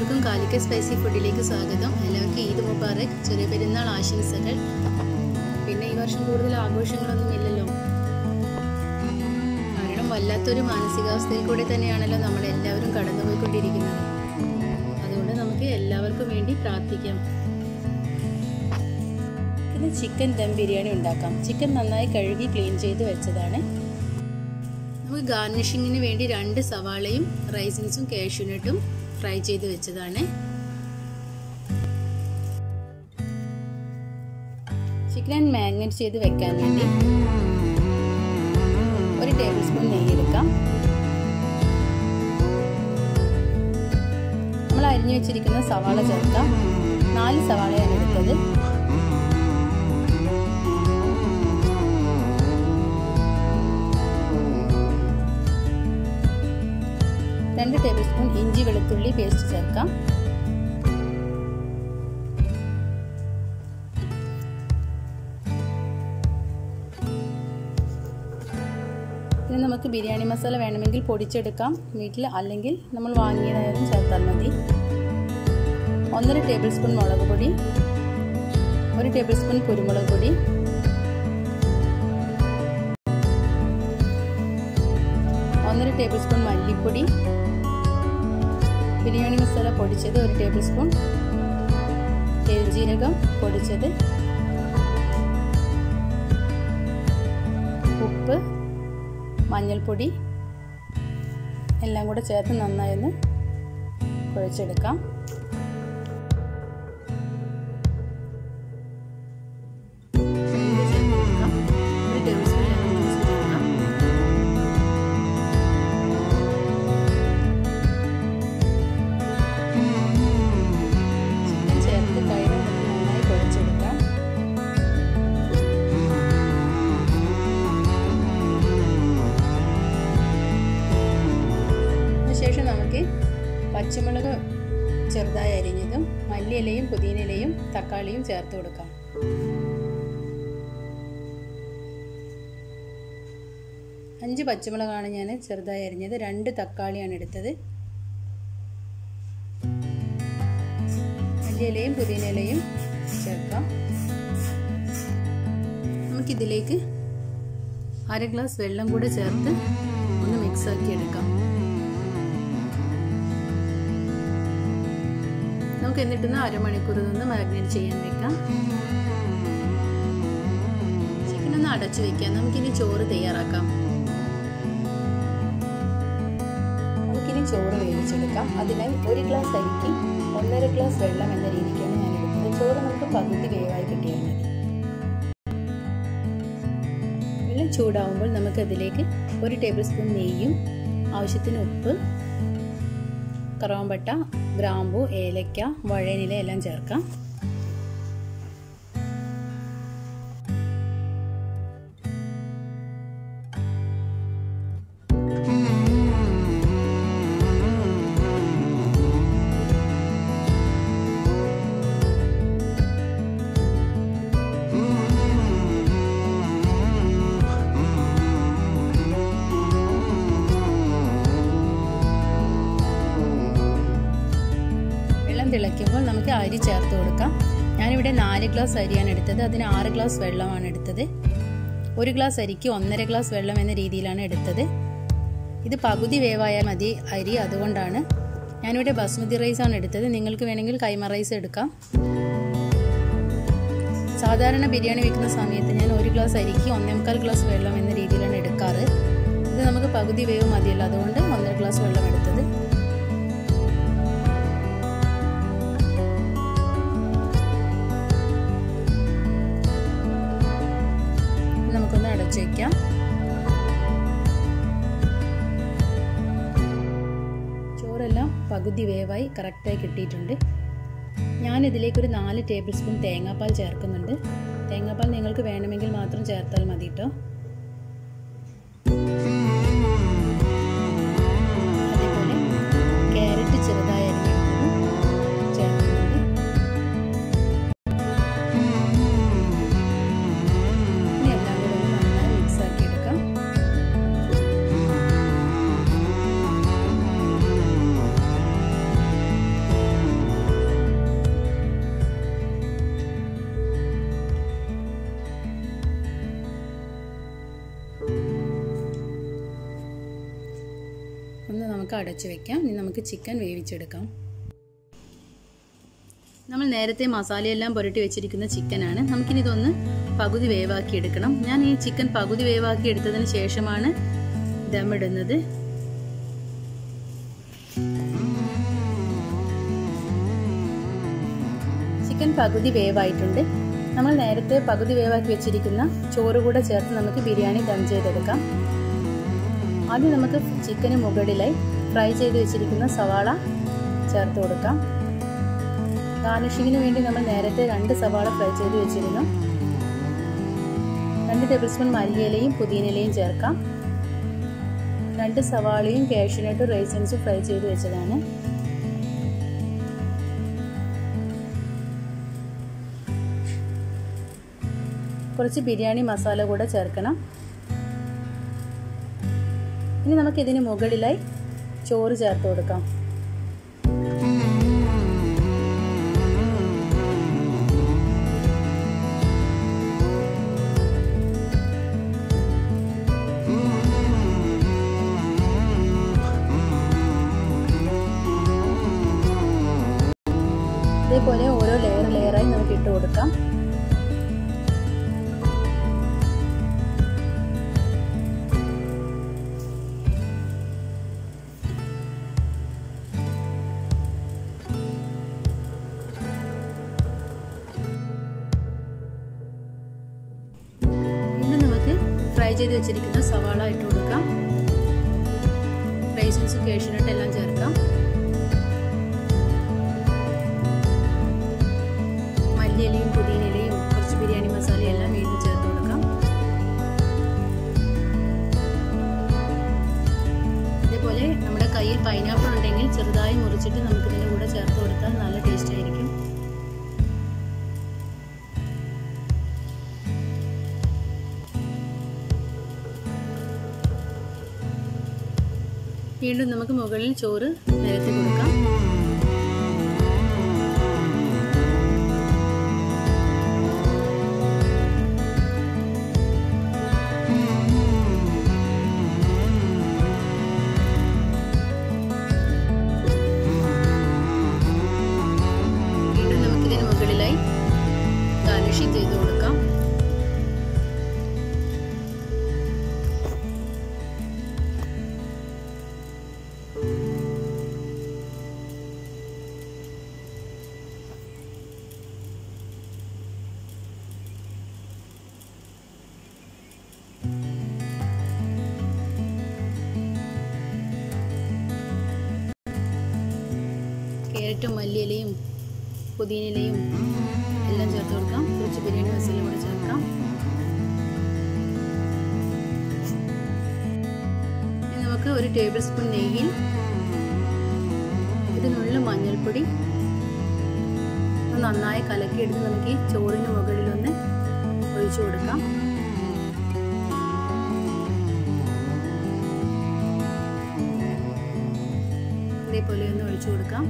എല്ലാവർക്കും കാലിക്ക സ്പൈസി ഫുഡിലേക്ക് സ്വാഗതം എല്ലാവർക്കും ഈദ് മുബാറക് ചെറിയ പെരുന്നാൾ ആശംസകൾ പിന്നെ ഈ വർഷം കൂടുതൽ ആഘോഷങ്ങളൊന്നും ഇല്ലല്ലോ കാരണം വല്ലാത്തൊരു മാനസികാവസ്ഥയിൽ കൂടെ തന്നെയാണല്ലോ നമ്മൾ എല്ലാവരും കടന്നുപോയിക്കൊണ്ടിരിക്കുന്നത് അതുകൊണ്ട് നമുക്ക് എല്ലാവർക്കും വേണ്ടി പ്രാർത്ഥിക്കാം പിന്നെ ചിക്കൻ ദം ബിരിയാണി ഉണ്ടാക്കാം ചിക്കൻ നന്നായി കഴുകി ക്ലീൻ ചെയ്ത് വെച്ചതാണ് നമുക്ക് ഗാർണിഷിങ്ങിന് വേണ്ടി രണ്ട് സവാളയും റൈസിൻസും കാഷ്യൂനട്ടും ഫ്രൈ ചെയ്ത് വെച്ചതാണ് ചിക്കൻ മാഗ്നേറ്റ് ചെയ്ത് വെക്കാൻ വേണ്ടി ഒരു ടേബിൾ സ്പൂൺ നെയ്യ് എടുക്കാം നമ്മൾ അരിഞ്ഞു വെച്ചിരിക്കുന്ന സവാള ചേർക്കാം നാല് സവാളയാണ് എടുത്തത് രണ്ട് ടേബിൾ സ്പൂൺ ഇഞ്ചി വെളുത്തുള്ളി പേസ്റ്റ് ചേർക്കാം ഇനി നമുക്ക് ബിരിയാണി മസാല വേണമെങ്കിൽ പൊടിച്ചെടുക്കാം വീട്ടിൽ അല്ലെങ്കിൽ നമ്മൾ വാങ്ങിയതായാലും ചേർത്താൽ മതി ഒന്നര ടേബിൾ സ്പൂൺ മുളക് പൊടി ഒരു ടേബിൾ സ്പൂൺ കുരുമുളക് പൊടി ഒന്നര ടേബിൾ സ്പൂൺ മല്ലിപ്പൊടി ബിരിയാണി മസാല പൊടിച്ചത് ഒരു ടേബിൾ സ്പൂൺ ജീരകം പൊടിച്ചത് ഉപ്പ് മഞ്ഞൾപ്പൊടി എല്ലാം കൂടെ ചേർത്ത് നന്നായി ഒന്ന് കുഴച്ചെടുക്കാം ഒരു ടേബിൾ സ്പൂൺ ലെമൺ ജ്യൂസ് ചേർക്കാം ചിക്കൻ ചേർത്ത് കൈ നന്നായി കുഴച്ചെടുക്കാം അതിനുശേഷം നമുക്ക് പച്ചമുളക് ചെറുതായി അരിഞ്ഞതും മല്ലിയിലയും പുതിനയിലയും തക്കാളിയും ചേർത്ത് കൊടുക്കാം അഞ്ച് പച്ചമുളകാണ് ഞാൻ ചെറുതായി അരിഞ്ഞത് രണ്ട് തക്കാളിയാണ് എടുത്തത് മല്ലിയിലയും പുതിനയിലയും ചേർക്കാം നമുക്കിതിലേക്ക് അര ഗ്ലാസ് വെള്ളം കൂടെ ചേർത്ത് ഒന്ന് മിക്സ് ആക്കി എടുക്കാം നമുക്ക് എന്നിട്ടൊന്ന് അരമണിക്കൂർ നിന്ന് മാഗ്നേറ്റ് ചെയ്യാൻ വെക്കാം ചിക്കൻ ഒന്ന് അടച്ചു വെക്കാം നമുക്കിനി ചോറ് തയ്യാറാക്കാം നമുക്കിനി ചോറ് വേവിച്ചെടുക്കാം അതിനായി ഒരു ഗ്ലാസ് അരിക്ക് ഒന്നര ഗ്ലാസ് വെള്ളം എന്ന രീതിക്കാണ് ഞാൻ എടുത്തത് ചോറ് നമുക്ക് പകുതി വേവായി കിട്ടിയാൽ മതി വെള്ളം ചൂടാവുമ്പോൾ നമുക്ക് അതിലേക്ക് ഒരു ടേബിൾ സ്പൂൺ നെയ്യും ആവശ്യത്തിന് ഉപ്പ് കറുവാമ്പട്ട ഗ്രാമ്പു ഏലക്ക വഴനില എല്ലാം ചേർക്കാം വെള്ളം തിളയ്ക്കുമ്പോൾ നമുക്ക് അരി ചേർത്ത് കൊടുക്കാം ഞാനിവിടെ നാല് ഗ്ലാസ് അരിയാണ് എടുത്തത് അതിന് ആറ് ഗ്ലാസ് വെള്ളമാണ് എടുത്തത് ഒരു ഗ്ലാസ് അരിക്ക് ഒന്നര ഗ്ലാസ് വെള്ളം എന്ന രീതിയിലാണ് എടുത്തത് ഇത് പകുതി വേവായാൽ മതി അരി അതുകൊണ്ടാണ് ഞാനിവിടെ ബസ്മതി റൈസ് ആണ് എടുത്തത് നിങ്ങൾക്ക് വേണമെങ്കിൽ കൈമ റൈസ് എടുക്കാം സാധാരണ ബിരിയാണി വെക്കുന്ന സമയത്ത് ഞാൻ ഒരു ഗ്ലാസ് അരിക്ക് ഒന്നേമുക്കാൽ ഗ്ലാസ് വെള്ളം എന്ന രീതിയിലാണ് എടുക്കാറ് ഇത് നമുക്ക് പകുതി വേവ് മതിയല്ലോ അതുകൊണ്ട് ഒന്നര ഗ്ലാസ് വെള്ളം എടുത്തത് നമുക്കൊന്ന് അടച്ചു വയ്ക്കാം ചോറെല്ലാം പകുതി വേവായി കറക്റ്റായി കിട്ടിയിട്ടുണ്ട് ഞാൻ ഇതിലേക്കൊരു നാല് ടേബിൾ സ്പൂൺ തേങ്ങാപ്പാൽ ചേർക്കുന്നുണ്ട് തേങ്ങാപ്പാൽ നിങ്ങൾക്ക് വേണമെങ്കിൽ മാത്രം ചേർത്താൽ മതി കേട്ടോ അതേപോലെ ക്യാരറ്റ് ചെറുതായി അരിഞ്ഞെടുത്തതും ചേർക്കുന്നുണ്ട് ഇനി എല്ലാം കൂടെ ഒന്ന് നന്നായി മിക്സ് ആക്കി എടുക്കാം ഒന്ന് നമുക്ക് അടച്ചു വെക്കാം ഇനി നമുക്ക് ചിക്കൻ വേവിച്ചെടുക്കാം നമ്മൾ നേരത്തെ മസാലയെല്ലാം പുരട്ടി വെച്ചിരിക്കുന്ന ചിക്കനാണ് നമുക്കിനി ഇതൊന്ന് പകുതി വേവാക്കി എടുക്കണം ഞാൻ ഈ ചിക്കൻ പകുതി വേവാക്കി എടുത്തതിന് ശേഷമാണ് ദമിടുന്നത് ചിക്കൻ പകുതി വേവായിട്ടുണ്ട് നമ്മൾ നേരത്തെ പകുതി വേവാക്കി വെച്ചിരിക്കുന്ന ചോറ് കൂടെ ചേർത്ത് നമുക്ക് ബിരിയാണി ദം ചെയ്തെടുക്കാം ആദ്യം നമുക്ക് ചിക്കന് മുകളിലായി ഫ്രൈ ചെയ്ത് വെച്ചിരിക്കുന്ന സവാള ചേർത്ത് കൊടുക്കാം ഗാർണിഷിങ്ങിന് വേണ്ടി നമ്മൾ നേരത്തെ രണ്ട് സവാള ഫ്രൈ ചെയ്ത് വെച്ചിരുന്നു രണ്ട് ടേബിൾ സ്പൂൺ മല്ലിയിലയും പുതിനയിലയും ചേർക്കാം രണ്ട് സവാളയും കാഷ്യൂനട്ടും റൈസൻസും ഫ്രൈ ചെയ്ത് വെച്ചതാണ് കുറച്ച് ബിരിയാണി മസാല കൂടെ ചേർക്കണം ഇനി നമുക്ക് ഇതിന് മുകളിലായി ചോറ് ചേർത്ത് കൊടുക്കാം ഇതേപോലെ ഓരോ ലെയർ ലെയറായി നമുക്ക് ഇട്ട് കൊടുക്കാം വീണ്ടും നമുക്ക് ഫ്രൈ ചെയ്ത് വെച്ചിരിക്കുന്ന സവാള ഇട്ട് കൊടുക്കാം റൈസൻസും കേഷ്യനട്ട് എല്ലാം ചേർക്കാം മല്ലിയിലയും പുതിനയിലയും കുറച്ച് ബിരിയാണി മസാലയും എല്ലാം വീണ്ടും ചേർത്ത് കൊടുക്കാം ഇതേപോലെ നമ്മുടെ കയ്യിൽ പൈനാപ്പിൾ ഉണ്ടെങ്കിൽ ചെറുതായി മുറിച്ചിട്ട് നമുക്ക് ഇതിൻ്റെ കൂടെ ചേർത്ത് കൊടുത്താൽ നല്ല ടേസ്റ്റ് ആയിരിക്കും വീണ്ടും നമുക്ക് മുകളിൽ ചോറ് നിരത്തി കൊടുക്കാം വീണ്ടും നമുക്കിതിന് മുകളിലായി ഗാർണിഷിംഗ് ചെയ്ത് കൊടുക്കാം ക്യാരറ്റും മല്ലിയിലയും പുതിനയിലയും എല്ലാം ചേർത്ത് കൊടുക്കാം കുറച്ച് ബിരിയാണി മസാല കൂടെ ചേർക്കാം ഇനി നമുക്ക് ഒരു ടേബിൾ സ്പൂൺ നെയ്യിൽ ഒരു നുള്ള മഞ്ഞൾപ്പൊടി ഒന്ന് നന്നായി കലക്കിയെടുത്ത് നമുക്ക് ഈ ചോറിന് മുകളിലൊന്ന് ഒഴിച്ചു കൊടുക്കാം ഇതേപോലെ ഒന്ന് ഒഴിച്ചു കൊടുക്കാം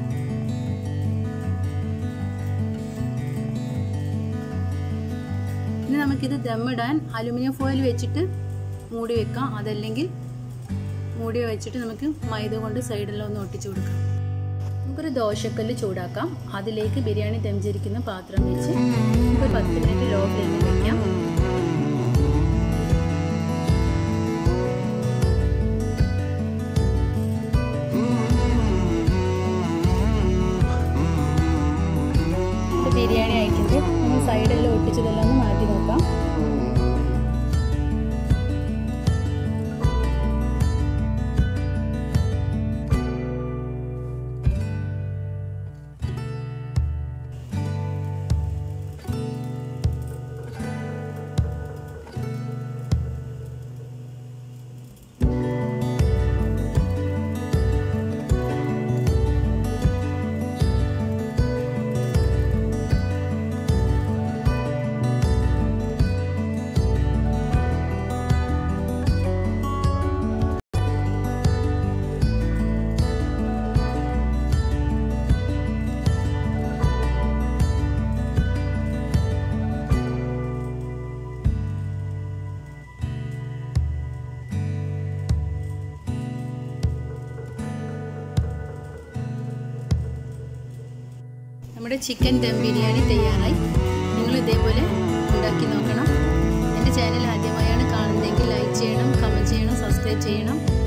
ഇനി നമുക്കിത് ദമ്മിടാൻ അലുമിനിയം ഫോയിൽ വെച്ചിട്ട് മൂടി വെക്കാം അതല്ലെങ്കിൽ മൂടി വെച്ചിട്ട് നമുക്ക് മൈദ കൊണ്ട് സൈഡെല്ലാം ഒന്ന് ഒട്ടിച്ചു കൊടുക്കാം നമുക്കൊരു ദോശക്കല്ല് ചൂടാക്കാം അതിലേക്ക് ബിരിയാണി ദംചിരിക്കുന്ന പാത്രം വെച്ച് ഒരു പത്ത് മിനിറ്റ് ലോ ഫ്ലെയിമിൽ വെക്കാം ബിരിയാണി ആയിട്ടുണ്ട് നമ്മൾ സൈഡെല്ലാം ഒട്ടിച്ചതെല്ലാം ഒന്ന് മാറ്റി നോക്കാം നമ്മുടെ ചിക്കൻ ദം ബിരിയാണി തയ്യാറായി നിങ്ങൾ ഇതേപോലെ ഉണ്ടാക്കി നോക്കണം എൻ്റെ ചാനൽ ആദ്യമായാണ് കാണുന്നതെങ്കിൽ ലൈക്ക് ചെയ്യണം കമൻറ്റ് ചെയ്യണം സബ്സ്ക്രൈബ് ചെയ്യണം